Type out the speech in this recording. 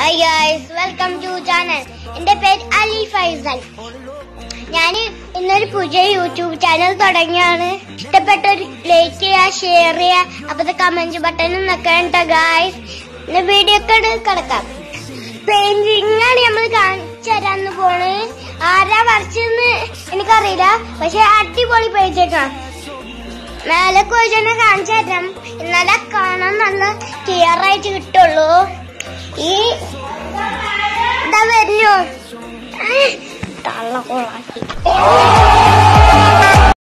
hi guys welcome to channel എന്റെ പേര് അലി ഫൈസൽ ഞാൻ ഇന്നൊരു പുതിയ യൂട്യൂബ് ചാനൽ തുടങ്ങിയാണ് ഇഷ്ടപ്പെട്ട ഒരു ലൈക്ക് ചെയ്യുക ഷെയർ ചെയ്യുക അപ്പത്തെ കമന്റ് ബട്ടണും നിൽക്കണ്ട ഗായ്സ് ഇന്ന് വീഡിയോ ഒക്കെ കിടക്കാം പെയിന്റിംഗ് ആണ് നമ്മൾ കാണിച്ചു തരാന്ന് പോണ് ആരാ വരച്ചെന്ന് എനിക്കറിയില്ല പക്ഷെ അടിപൊളി പേജൊക്കെ മേലെ കോഴിച്ചനെ കാണിച്ചു തരാം എന്നാലേ കാണാൻ നല്ല ക്ലിയർ ആയിട്ട് കിട്ടുള്ളൂ ഈ ഇതാ വരുന്നു തള്ള കൊളാക്കി